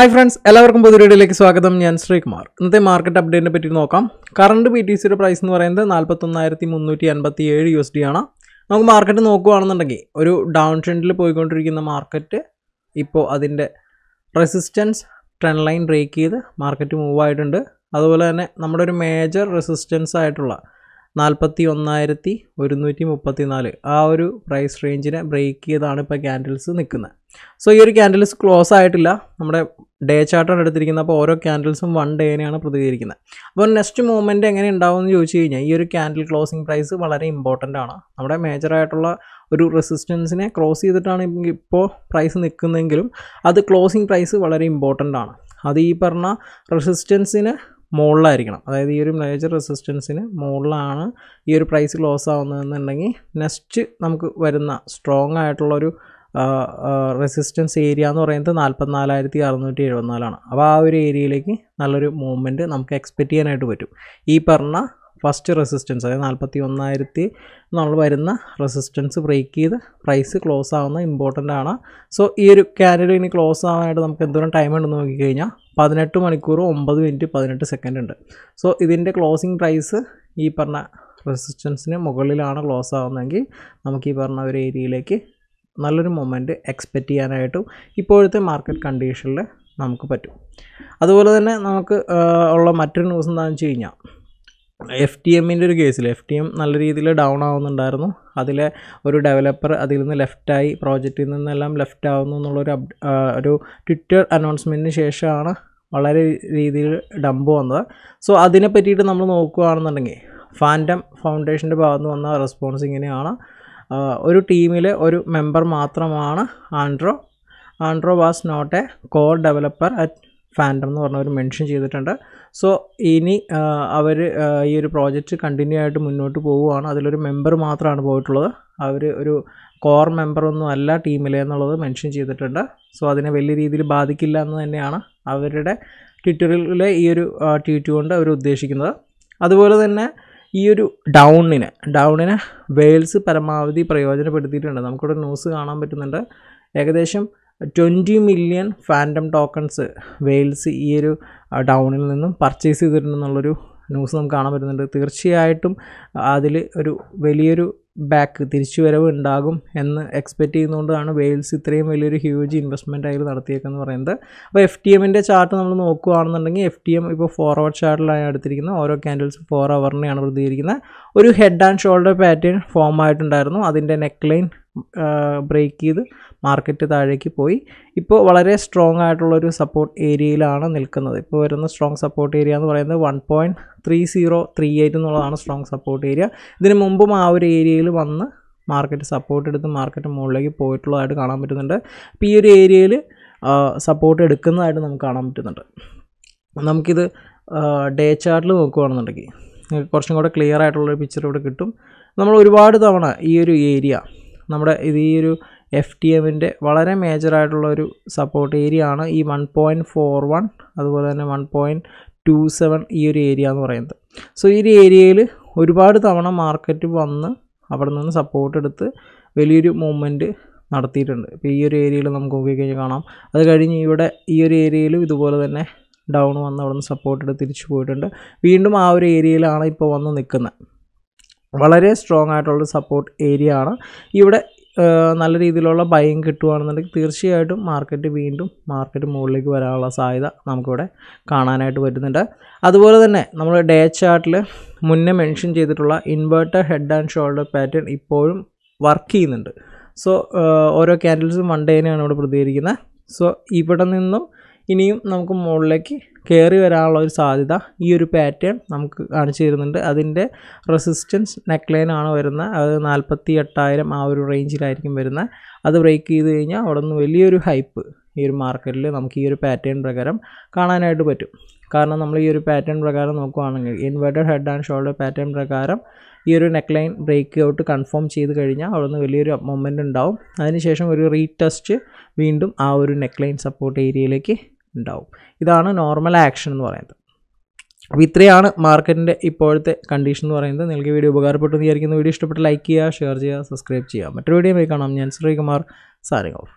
hi friends എല്ലാവർക്കും പുതിയ വീഡിയോയിലേക്ക് സ്വാഗതം ഞാൻ ശ്രീകുമാർ ഇന്നത്തെ മാർക്കറ്റ് അപ്ഡേറ്റിനെ പറ്റി നോക്കാം കറണ്ട് ബി ടി സിയുടെ പ്രൈസ് എന്ന് പറയുന്നത് നാൽപ്പത്തൊന്നായിരത്തി മുന്നൂറ്റി അൻപത്തി ഏഴ് യു എസ് ഡി ആണ് നമുക്ക് മാർക്കറ്റ് നോക്കുകയാണെന്നുണ്ടെങ്കിൽ ഒരു ഡൗൺ ട്രെൻഡിൽ പോയിക്കൊണ്ടിരിക്കുന്ന മാർക്കറ്റ് ഇപ്പോൾ അതിൻ്റെ റെസിസ്റ്റൻസ് ട്രെൻഡ് ലൈൻ ബ്രേക്ക് ചെയ്ത് മാർക്കറ്റ് മൂവ് ആയിട്ടുണ്ട് അതുപോലെ തന്നെ നമ്മുടെ ഒരു മേജർ റെസിസ്റ്റൻസ് ആയിട്ടുള്ള നാൽപ്പത്തി ഒന്നായിരത്തി ഒരുന്നൂറ്റി മുപ്പത്തി നാല് ആ ഒരു പ്രൈസ് റേഞ്ചിനെ ബ്രേക്ക് ചെയ്താണ് ഇപ്പോൾ ക്യാൻഡിൽസ് നിൽക്കുന്നത് സോ ഈ ഒരു ക്യാൻഡിൽസ് ക്ലോസ് ആയിട്ടില്ല നമ്മുടെ ഡേ ചാർട്ടാണ് എടുത്തിരിക്കുന്നത് അപ്പോൾ ഓരോ ക്യാൻഡിൽസും വൺ ഡേനെയാണ് പ്രതികരിക്കുന്നത് അപ്പോൾ നെക്സ്റ്റ് മൂവ്മെൻറ്റ് എങ്ങനെ ഉണ്ടാവും എന്ന് ചോദിച്ചു കഴിഞ്ഞാൽ ഈ ഒരു ക്യാൻഡിൽ ക്ലോസിംഗ് പ്രൈസ് വളരെ ഇമ്പോർട്ടൻ്റ് ആണ് നമ്മുടെ മേജറായിട്ടുള്ള ഒരു റെസിസ്റ്റൻസിനെ ക്രോസ് ചെയ്തിട്ടാണ് ഇപ്പോൾ പ്രൈസ് നിൽക്കുന്നതെങ്കിലും അത് ക്ലോസിംഗ് പ്രൈസ് വളരെ ഇമ്പോർട്ടൻ്റ് ആണ് അത് ഈ പറഞ്ഞ റെസിസ്റ്റൻസിന് മുകളിലായിരിക്കണം അതായത് ഈ ഒരു മേജർ റെസിസ്റ്റൻസിന് മുകളിലാണ് ഈ ഒരു പ്രൈസ് ക്ലോസ് ആവുന്നതെന്നുണ്ടെങ്കിൽ നെക്സ്റ്റ് നമുക്ക് വരുന്ന സ്ട്രോങ് ആയിട്ടുള്ളൊരു റെസിസ്റ്റൻസ് ഏരിയ എന്ന് പറയുന്നത് നാൽപ്പത്തിനാലായിരത്തി അറുന്നൂറ്റി എഴുപത്തിനാലാണ് അപ്പോൾ ആ ഒരു ഏരിയയിലേക്ക് നല്ലൊരു മൂവ്മെൻറ്റ് നമുക്ക് എക്സ്പെക്റ്റ് ചെയ്യാനായിട്ട് പറ്റും ഈ പറഞ്ഞ ഫസ്റ്റ് റെസിസ്റ്റൻസ് അതായത് നാൽപ്പത്തി ഒന്നായിരത്തി നമ്മൾ വരുന്ന റെസിസ്റ്റൻസ് ബ്രേക്ക് ചെയ്ത് പ്രൈസ് ക്ലോസ് ആവുന്ന ഇമ്പോർട്ടൻ്റ് ആണ് സോ ഈ ഒരു ക്യാൻഡിൽ ഇനി ക്ലോസ് ആവാനായിട്ട് നമുക്ക് എന്തോരം ടൈം ഉണ്ടെന്ന് നോക്കിക്കഴിഞ്ഞാൽ പതിനെട്ട് മണിക്കൂർ ഒമ്പത് മിനിറ്റ് പതിനെട്ട് സെക്കൻഡ് ഉണ്ട് സോ ഇതിൻ്റെ ക്ലോസിംഗ് പ്രൈസ് ഈ പറഞ്ഞ റെസിസ്റ്റൻസിന് മുകളിലാണ് ക്ലോസ് ആവുന്നതെങ്കിൽ നമുക്ക് ഈ പറഞ്ഞ ഒരു ഏരിയയിലേക്ക് നല്ലൊരു മൊമെൻറ്റ് എക്സ്പെക്റ്റ് ചെയ്യാനായിട്ടും ഇപ്പോഴത്തെ മാർക്കറ്റ് കണ്ടീഷനിൽ നമുക്ക് പറ്റും അതുപോലെ തന്നെ നമുക്ക് ഉള്ള മറ്റൊരു ന്യൂസ് എന്താണെന്ന് വെച്ച് കഴിഞ്ഞാൽ എഫ് ടി എമ്മിൻ്റെ ഒരു കേസിൽ എഫ് ടി എം നല്ല രീതിയിൽ ഡൗൺ ആവുന്നുണ്ടായിരുന്നു അതിലെ ഒരു ഡെവലപ്പർ അതിൽ നിന്ന് ലെഫ്റ്റായി പ്രോജക്റ്റിൽ നിന്നെല്ലാം ലെഫ്റ്റ് ആവുന്നു എന്നുള്ളൊരു അപ് ഒരു ട്വിറ്റർ അനൗൺസ്മെൻറ്റിന് ശേഷമാണ് വളരെ രീതിയിൽ ഡംപ് വന്നത് സോ അതിനെ പറ്റിയിട്ട് നമ്മൾ നോക്കുകയാണെന്നുണ്ടെങ്കിൽ ഫാൻറ്റം ഫൗണ്ടേഷൻ്റെ ഭാഗത്ത് നിന്ന് വന്ന റെസ്പോൺസ് ഇങ്ങനെയാണ് ഒരു ടീമിലെ ഒരു മെമ്പർ മാത്രമാണ് Andro Andro was not a core developer at fandom എന്ന് പറഞ്ഞ ഒരു മെൻഷൻ ചെയ്തിട്ടുണ്ട് സോ ഇനി അവർ ഈ ഒരു പ്രോജക്റ്റ് കണ്ടിന്യൂ ആയിട്ട് മുന്നോട്ട് പോവുകയാണ് അതിലൊരു മെമ്പർ മാത്രമാണ് പോയിട്ടുള്ളത് അവർ ഒരു കോർ മെമ്പറൊന്നും അല്ല ടീമിലെ എന്നുള്ളത് മെൻഷൻ ചെയ്തിട്ടുണ്ട് സോ അതിനെ വലിയ രീതിയിൽ ബാധിക്കില്ല എന്ന് തന്നെയാണ് അവരുടെ ട്വിറ്ററിലെ ഈ ഒരു ട്വീറ്റ് കൊണ്ട് അവർ ഉദ്ദേശിക്കുന്നത് അതുപോലെ തന്നെ ഈ ഒരു ഡൗണിന് ഡൗണിനെ വെയിൽസ് പരമാവധി പ്രയോജനപ്പെടുത്തിയിട്ടുണ്ട് നമുക്കിവിടെ ന്യൂസ് കാണാൻ പറ്റുന്നുണ്ട് ഏകദേശം twenty million fandom tokens whales ഈ ഒരു ഡൗണിൽ നിന്നും പർച്ചേസ് ചെയ്തിട്ടുണ്ടെന്നുള്ളൊരു ന്യൂസ് നമുക്ക് കാണാൻ പറ്റുന്നുണ്ട് തീർച്ചയായിട്ടും അതിൽ ഒരു വലിയൊരു ബാക്ക് തിരിച്ചുവരവ് ഉണ്ടാകും എന്ന് എക്സ്പെക്റ്റ് ചെയ്യുന്നതുകൊണ്ടാണ് വെയിൽസ് ഇത്രയും വലിയൊരു ഹ്യൂജ് ഇൻവെസ്റ്റ്മെൻറ്റ് അതിൽ നടത്തിയേക്കെന്ന് പറയുന്നത് അപ്പോൾ എഫ് ടി എമ്മിൻ്റെ ചാർട്ട് നമ്മൾ നോക്കുകയാണെന്നുണ്ടെങ്കിൽ എഫ് ടി എം ഇപ്പോൾ ഫോർവേഡ് ചാർട്ടിലാണ് എടുത്തിരിക്കുന്നത് ഓരോ ക്യാൻഡിൽസും ഫോർ അവറിനെയാണ് പ്രതികരിക്കുന്നത് ഒരു head and shoulder pattern form ആയിട്ടുണ്ടായിരുന്നു അതിൻ്റെ നെക്ക് ലൈൻ ബ്രേക്ക് ചെയ്ത് മാർക്കറ്റ് താഴേക്ക് പോയി ഇപ്പോൾ വളരെ സ്ട്രോങ് ആയിട്ടുള്ളൊരു സപ്പോർട്ട് ഏരിയയിലാണ് നിൽക്കുന്നത് ഇപ്പോൾ വരുന്ന സ്ട്രോങ് സപ്പോർട്ട് ഏരിയ എന്ന് പറയുന്നത് one point three zero three eight എന്നുള്ളതാണ് സ്ട്രോങ് സപ്പോർട്ട് ഏരിയ ഇതിന് മുമ്പും ആ ഒരു ഏരിയയിൽ വന്ന് മാർക്കറ്റ് സപ്പോർട്ട് എടുത്ത് മാർക്കറ്റ് മുകളിലേക്ക് പോയിട്ടുള്ളതായിട്ട് കാണാൻ പറ്റുന്നുണ്ട് അപ്പോൾ ഈ ഒരു ഏരിയയിൽ സപ്പോർട്ട് എടുക്കുന്നതായിട്ട് നമുക്ക് കാണാൻ പറ്റുന്നുണ്ട് നമുക്കിത് ഡേ ചാർട്ടിൽ നോക്കുകയാണെന്നുണ്ടെങ്കിൽ കുറച്ചും കൂടെ ക്ലിയർ ആയിട്ടുള്ളൊരു പിക്ചർ ഇവിടെ കിട്ടും നമ്മൾ ഒരുപാട് തവണ ഈ ഒരു ഏരിയ നമ്മുടെ ഇത് ഈ ഒരു എഫ് ടി എമ്മിൻ്റെ വളരെ മേജറായിട്ടുള്ള ഒരു സപ്പോർട്ട് ഏരിയ ആണ് ഈ വൺ പോയിൻറ്റ് ഫോർ വൺ അതുപോലെ തന്നെ വൺ പോയിൻറ്റ് ടു സെവൻ ഈ ഒരു ഏരിയ എന്ന് പറയുന്നത് സോ ഈ ഒരു ഏരിയയിൽ ഒരുപാട് തവണ മാർക്കറ്റ് വന്ന് അവിടെ നിന്ന് സപ്പോർട്ട് എടുത്ത് വലിയൊരു മൂവ്മെൻറ്റ് നടത്തിയിട്ടുണ്ട് ഇപ്പോൾ ഈ ഒരു ഏരിയയിൽ നമുക്ക് നോക്കിക്കഴിഞ്ഞാൽ കാണാം അത് കഴിഞ്ഞ് ഇവിടെ ഈ ഒരു ഏരിയയിലും ഇതുപോലെ തന്നെ ഡൗൺ വന്ന് അവിടെ നിന്ന് സപ്പോർട്ട് എടുത്ത് തിരിച്ചു പോയിട്ടുണ്ട് വീണ്ടും ആ ഒരു ഏരിയയിലാണ് ഇപ്പോൾ വന്ന് നിൽക്കുന്നത് വളരെ സ്ട്രോങ് ആയിട്ടുള്ള സപ്പോർട്ട് ഏരിയ ആണ് ഇവിടെ നല്ല രീതിയിലുള്ള ഭയം കിട്ടുകയാണെന്നുണ്ടെങ്കിൽ തീർച്ചയായിട്ടും മാർക്കറ്റ് വീണ്ടും മാർക്കറ്റ് മുകളിലേക്ക് വരാനുള്ള സാധ്യത നമുക്കിവിടെ കാണാനായിട്ട് പറ്റുന്നുണ്ട് അതുപോലെ തന്നെ നമ്മൾ ഡേ ചാർട്ടിൽ മുന്നേ മെൻഷൻ ചെയ്തിട്ടുള്ള inverter head and shoulder pattern ഇപ്പോഴും വർക്ക് ചെയ്യുന്നുണ്ട് സോ ഓരോ ക്യാൻഡിൽസും വൺ ഡേനെയാണ് ഇവിടെ പ്രതികരിക്കുന്നത് സോ ഇവിടെ നിന്നും ഇനിയും നമുക്ക് മുകളിലേക്ക് കയറി വരാനുള്ള ഒരു സാധ്യത ഈ ഒരു പാറ്റേൺ നമുക്ക് കാണിച്ചു തരുന്നുണ്ട് അതിൻ്റെ റെസിസ്റ്റൻസ് നെക്ക് ലൈനാണ് വരുന്നത് അത് നാൽപ്പത്തി എട്ടായിരം ആ ഒരു റേഞ്ചിലായിരിക്കും വരുന്നത് അത് ബ്രേക്ക് ചെയ്ത് കഴിഞ്ഞാൽ അവിടെ നിന്ന് വലിയൊരു ഹൈപ്പ് ഈ ഒരു മാർക്കറ്റിൽ നമുക്ക് ഈ ഒരു പാറ്റേൺ പ്രകാരം കാണാനായിട്ട് പറ്റും കാരണം നമ്മൾ ഈ ഒരു പാറ്റേൺ പ്രകാരം നോക്കുകയാണെങ്കിൽ inverted head and shoulder pattern പ്രകാരം ഈ ഒരു neck line break out confirm ചെയ്ത് കഴിഞ്ഞാൽ അവിടെ നിന്ന് വലിയൊരു മൊമെൻ്റ് ഉണ്ടാവും അതിനുശേഷം ഒരു റീടെസ്റ്റ് വീണ്ടും ആ ഒരു നെക്ക് ലൈൻ സപ്പോർട്ട് ഏരിയയിലേക്ക് ഉണ്ടാവും ഇതാണ് നോർമൽ ആക്ഷൻ എന്ന് പറയുന്നത് അപ്പോൾ ഇത്രയാണ് മാർക്കറ്റിൻ്റെ ഇപ്പോഴത്തെ കണ്ടീഷൻ എന്ന് പറയുന്നത് നിങ്ങൾക്ക് വീഡിയോ ഉപകാരപ്പെട്ടു വിചാരിക്കുന്ന വീഡിയോ ഇഷ്ടപ്പെട്ട് ലൈക്ക് ചെയ്യുക ഷെയർ ചെയ്യുക സബ്സ്ക്രൈബ് ചെയ്യുക മറ്റൊരു വീഡിയോ കാണാം ഞാൻ ശ്രീകുമാർ സാരിങ് ഓഫ്